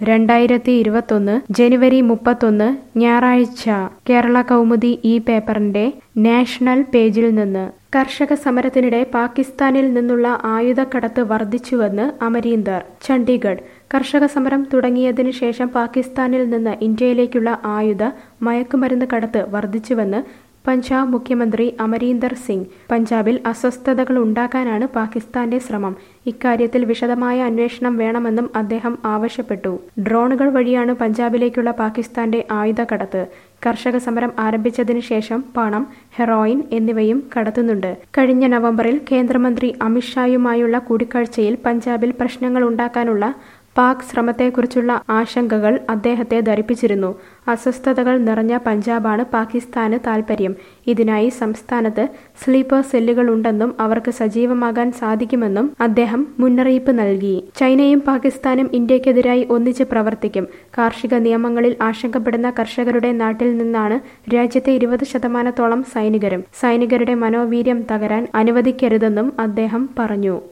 രണ്ടായിരത്തി ഇരുപത്തൊന്ന് ജനുവരി മുപ്പത്തൊന്ന് ഞായറാഴ്ച കേരള കൗമുദി ഈ പേപ്പറിന്റെ നാഷണൽ പേജിൽ നിന്ന് കർഷക സമരത്തിനിടെ പാകിസ്ഥാനിൽ നിന്നുള്ള ആയുധക്കടത്ത് വർദ്ധിച്ചുവെന്ന് അമരീന്ദർ ചണ്ഡീഗഡ് കർഷക സമരം തുടങ്ങിയതിനു ശേഷം പാകിസ്ഥാനിൽ നിന്ന് ഇന്ത്യയിലേക്കുള്ള ആയുധ മയക്കുമരുന്ന് കടത്ത് വർദ്ധിച്ചുവെന്ന് പഞ്ചാബ് മുഖ്യമന്ത്രി അമരീന്ദർ സിംഗ് പഞ്ചാബിൽ അസ്വസ്ഥതകൾ ഉണ്ടാക്കാനാണ് പാകിസ്ഥാന്റെ ശ്രമം ഇക്കാര്യത്തിൽ വിശദമായ അന്വേഷണം വേണമെന്നും അദ്ദേഹം ആവശ്യപ്പെട്ടു ഡ്രോണുകൾ വഴിയാണ് പഞ്ചാബിലേക്കുള്ള പാകിസ്ഥാന്റെ ആയുധ കടത്ത് കർഷക സമരം ആരംഭിച്ചതിന് ശേഷം പണം ഹെറോയിൻ എന്നിവയും കടത്തുന്നുണ്ട് കഴിഞ്ഞ നവംബറിൽ കേന്ദ്രമന്ത്രി അമിത്ഷായുമായുള്ള കൂടിക്കാഴ്ചയിൽ പഞ്ചാബിൽ പ്രശ്നങ്ങൾ ഉണ്ടാക്കാനുള്ള പാക് ശ്രമത്തെക്കുറിച്ചുള്ള ആശങ്കകൾ അദ്ദേഹത്തെ ധരിപ്പിച്ചിരുന്നു അസ്വസ്ഥതകൾ നിറഞ്ഞ പഞ്ചാബാണ് പാകിസ്ഥാന് താൽപര്യം ഇതിനായി സംസ്ഥാനത്ത് സ്ലീപ്പർ സെല്ലുകൾ ഉണ്ടെന്നും അവർക്ക് സജീവമാകാൻ സാധിക്കുമെന്നും അദ്ദേഹം മുന്നറിയിപ്പ് നൽകി ചൈനയും പാകിസ്ഥാനും ഇന്ത്യക്കെതിരായി ഒന്നിച്ച് പ്രവർത്തിക്കും കാർഷിക നിയമങ്ങളിൽ ആശങ്കപ്പെടുന്ന കർഷകരുടെ നാട്ടിൽ നിന്നാണ് രാജ്യത്തെ ഇരുപത് ശതമാനത്തോളം സൈനികരും സൈനികരുടെ മനോവീര്യം തകരാൻ അനുവദിക്കരുതെന്നും അദ്ദേഹം പറഞ്ഞു